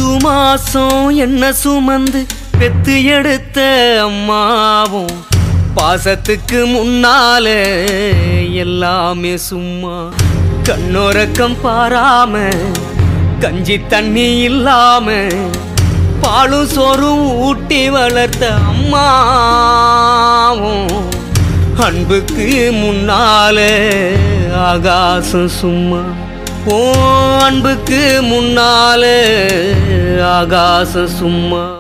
மாசம் என்ன சுமந்து பெத்து எடுத்த அம்மாவும் பாசத்துக்கு முன்னால எல்லாமே சும்மா கண்ணோரக்கம் பாராம கஞ்சி தண்ணி இல்லாம பாலும் சோறும் ஊட்டி வளர்த்த அம்மாவும் அன்புக்கு முன்னால ஆகாசம் சும்மா ஓ அன்புக்கு முன்னால ஆகாசம் சும்மா